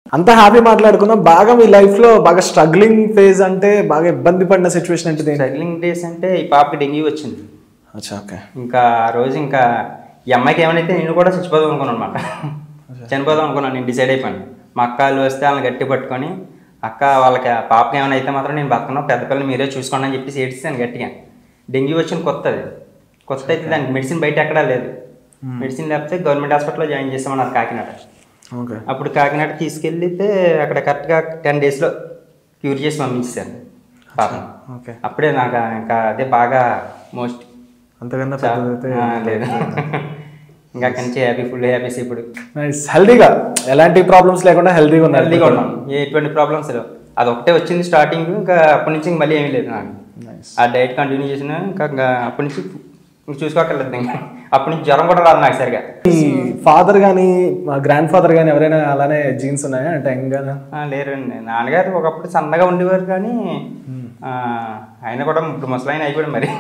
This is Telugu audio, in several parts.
అంత హ్యాపీ మాట్లాడుకున్నాం బాగా మీ లైఫ్ లో బాగా స్ట్రగ్లింగ్ ఫేజ్ అంటే బాగా ఇబ్బంది పడిన సిచ్యువేషన్ అంటే ఏంటి స్ట్రగ్లింగ్ డేస్ అంటే ఈ పాపకి డెంగ్యూ వచ్చింది అచ్చా ఓకే ఇంకా ఆ రోజు ఇంకా ఈ అమ్మాయికి ఏమైతే నేను కూడా చచ్చిపోదాం అనుకున్నాను అనమాట చనిపోదాం అనుకున్నాను నేను డిసైడ్ అయిపోయాను మా అక్క వాళ్ళు వస్తే వాళ్ళని గట్టి పట్టుకొని అక్క వాళ్ళకి ఆ పాపకి ఏమైనా అయితే మాత్రం నేను బతకను పెద్ద పిల్లలు మీరే చూసుకోండి అని చెప్పేసి ఏడ్చాను గట్టిగా డెంగ్యూ వచ్చిన కొత్తది కొత్త అయితే దానికి మెడిసిన్ బయట ఎక్కడా లేదు మెడిసిన్ లేకపోతే గవర్నమెంట్ హాస్పిటల్లో జాయిన్ చేసామన్నారు కాకినాడ ఓకే అప్పుడు కాకినాడ తీసుకెళ్తే అక్కడ కరెక్ట్గా టెన్ డేస్లో క్యూర్ చేసి పంపించాను పాపం ఓకే అప్పుడే నాకు ఇంకా అదే బాగా మోస్ట్ అంతకన్నా చా- పెద్దదైతే ఆ, లేదు ఇంకా అక్కడి నుంచి హ్యాపీ ఫుల్ హ్యాపీస్ ఇప్పుడు నైస్ హెల్దీగా ఎలాంటి ప్రాబ్లమ్స్ లేకుండా హెల్దీగా ఉన్నారు హెల్తీగా ఉన్నాం ఎటువంటి ప్రాబ్లమ్స్ లేవు అది ఒకటే వచ్చింది స్టార్టింగ్ ఇంకా అప్పటి నుంచి ఇంక మళ్ళీ ఏమీ లేదు నాకు నైస్ ఆ డైట్ కంటిన్యూ చేసిన ఇంకా ఇంకా అప్పటి నుంచి ఇంక చూసుకోక్కర్లేదు ఇంకా అప్పటి నుంచి జ్వరం కూడా రాదు నాకు సరిగా మీ ఫాదర్ కానీ మా గ్రాండ్ ఫాదర్ కానీ ఎవరైనా అలానే జీన్స్ ఉన్నాయా అంటే యంగ్గా ఆ, లేరండి నాన్నగారు ఒకప్పుడు సన్నగా ఉండేవారు కానీ ఆ, ఆయన కూడా ఇప్పుడు ముసలాయన అయిపోయాడు మరి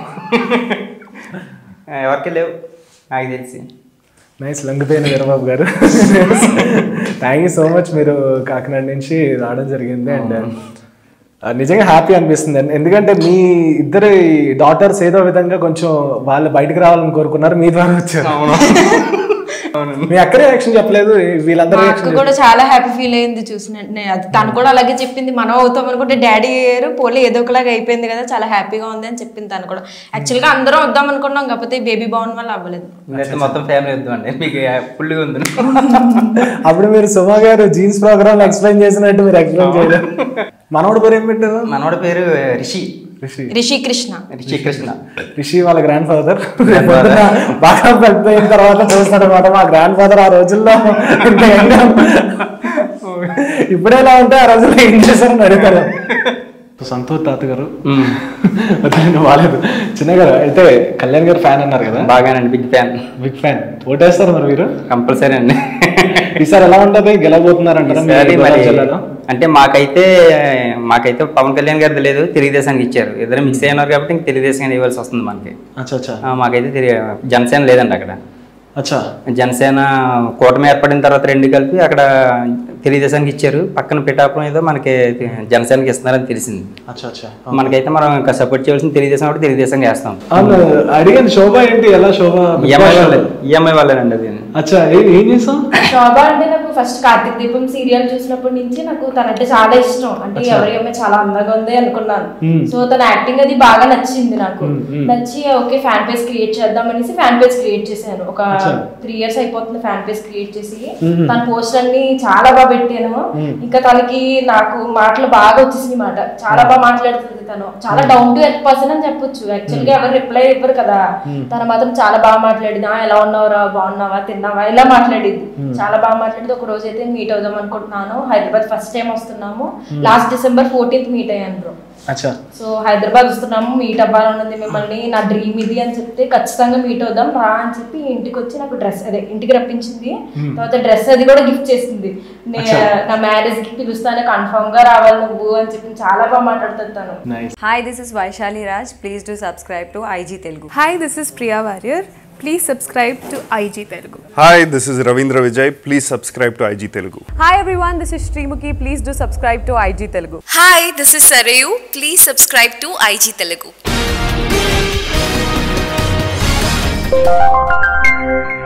ఎవరికి లేవు నాకు తెలిసి నైస్ లంగిపోయిన వీరబాబు గారు థ్యాంక్ యూ సో మచ్ మీరు కాకినాడ నుంచి రావడం జరిగింది అండ్ నిజంగా హ్యాపీ అనిపిస్తుంది అండి ఎందుకంటే మీ ఇద్దరి డాటర్స్ ఏదో విధంగా కొంచెం వాళ్ళు బయటకు రావాలని కోరుకున్నారు మీ ద్వారా వచ్చారు అవును అవును మీ అక్క రియాక్షన్ చెప్పలేదు వీళ్ళందరూ మా రియాక్షన్ అక్క కూడా చాలా హ్యాపీ ఫీల్ అయింది చూసిన వెంటనే. అది తను కూడా అలాగే చెప్పింది మనం అవుతాం అనుకుంటే డాడీ అయ్యారు పోలీ ఏదో ఒకలాగా అయిపోయింది కదా చాలా హ్యాపీగా ఉంది అని చెప్పింది తను కూడా యాక్చువల్గా అందరం వద్దాం అనుకున్నాం కాకపోతే బేబీ బాగున్న వల్ల అవ్వలేదు నేనైతే మొత్తం ఫ్యామిలీ వద్దు అండి మీకు ఫుల్గా ఉంది అప్పుడు మీరు సుమా గారు జీన్స్ ప్రోగ్రామ్ ఎక్స్ప్లెయిన్ చేసినట్టు మీరు ఎక్స్ప్లెయిన్ చేయలేదు మనోడు పేరు ఏం పెట్టారు మనోడి పేరు రిషి రిషి రిషి కృష్ణ రిషి కృష్ణ రిషి వాళ్ళ గ్రాండ్ ఫాదర్ బాగా పెద్ద అయిన తర్వాత చూస్తాడు అనమాట మా గ్రాండ్ ఫాదర్ ఆ రోజుల్లో ఇంత young గా ఇప్పుడే ఎలా ఉంటే ఆ రోజుల్లో ఏం చేశారని అడుగుతారు సంతోష్ తాత గారు వదిలేండి బాగాలేదు చిన్న గారు అయితే కళ్యాణ్ గారు ఫ్యాన్ అన్నారు కదా బాగానండి బిగ్ ఫ్యాన్ బిగ్ ఫ్యాన్ ఓటేస్తారు మరి మీరు కంపల్సరీ అండి ఈసారి ఎలా ఉంటది గెలబోతున్నారు అంటారా మీ ఈసారి మరి గోదావరి జిల్లాలో అంటే మాకైతే మాకైతే పవన్ కళ్యాణ్ గారిది లేదు తెలుగుదేశానికి ఇచ్చారు ఇద్దరు మిక్స్ అయినారు కాబట్టి ఇంక తెలుగుదేశం ఇవ్వాల్సి వస్తుంది మనకి అచ్చా అచ్చా ఆ, మాకైతే తెలి- జనసేన లేదండి అక్కడ అచ్చా జనసేన కూటమి ఏర్పడిన తర్వాత రెండు కలిపి అక్కడ తెలుగుదేశానికి ఇచ్చారు పక్కన పిఠాపురం ఏదో మనకి జనసేనకి ఇస్తున్నారని తెలిసింది అచ్చా అచ్చా మనకైతే మనం ఇంకా సపోర్ట్ చేయాల్సిన తెలుగుదేశం కాబట్టి తెలుగుదేశం వేస్తాం అవును అడిగాను శోభ ఏంటి ఎలా శోభ ఈఎంఐ వాళ్ళే ఈఎంఐ వాళ్ళేనండి అది అచ్చా ఏ- ఏం చేసాం శోభ అంటే నాకు ఫస్ట్ కార్తీక్ దీపం సీరియల్ చూసినప్పటి నుంచి నాకు తనంటే చాలా ఇష్టం అంటే ఎవరి అమ్మాయి చాలా అందంగా ఉంది అనుకున్నాను మ్మ్. సో తన యాక్టింగ్ అది బాగా నచ్చింది నాకు నచ్చి ఓకే ఫ్యాన్ పేజ్ క్రియేట్ చేద్దాం అనేసి ఫ్యాన్ పేజ్ క్రియేట్ చేశాను ఒక అచ్చా. త్రీ ఇయర్స్ అయిపోతుంది ఫ్యాన్ పేజ్ క్రియేట్ చేసి తన పోస్ట్ అన్ని చాలా బాగా పెట్టాను ఇంకా తనకి నాకు మాటలు బాగా వచ్చేసింది మాట చాలా బాగా మాట్లాడుతుంది తను చాలా డౌన్ టు ఎర్త్ పర్సన్ అని చెప్పొచ్చు యాక్చువల్ గా ఎవరు రిప్లై ఇవ్వరు కదా తన మాత్రం చాలా బాగా మాట్లాడింది "ఆ, ఎలా ఉన్నావురా బాగున్నావా తిన్నావా ఇలా మాట్లాడింది చాలా బాగా మాట్లాడింది ఒక రోజు అయితే మీట్ అవుదాం అనుకుంటున్నాను హైదరాబాద్ ఫస్ట్ టైం వస్తున్నాము లాస్ట్ డిసెంబర్ ఫోర్టీన్త్ మీట్ అయ్యాను బ్రో అచ్చా సో హైదరాబాద్ వస్తున్నాము మీట్ అవ్వాలని ఉంది మిమ్మల్ని నా డ్రీమ్ ఇది అని చెప్తే ఖచ్చితంగా మీట్ అవుదాం రా అని చెప్పి ఇంటికి వచ్చి నాకు డ్రెస్ అదే ఇంటికి రప్పించింది తర్వాత డ్రెస్ అది కూడా గిఫ్ట్ చేసింది నే- నా మ్యారేజ్ కి పిలుస్తానే కన్ఫర్మ్ గా రావాలి నువ్వు అని చెప్పి చాలా బాగా మాట్లాడుతాను తను nice Hi, this is Vaishali Raj. Please do subscribe to IG Telugu. Hi, this is Priya Warrior. Please subscribe to IG Telugu. Hi, this is Ravindra Vijay. Please subscribe to IG Telugu. Hi everyone, this is Srimuki. Please do subscribe to IG Telugu. Hi, this is Sarayu. Please subscribe to IG Telugu.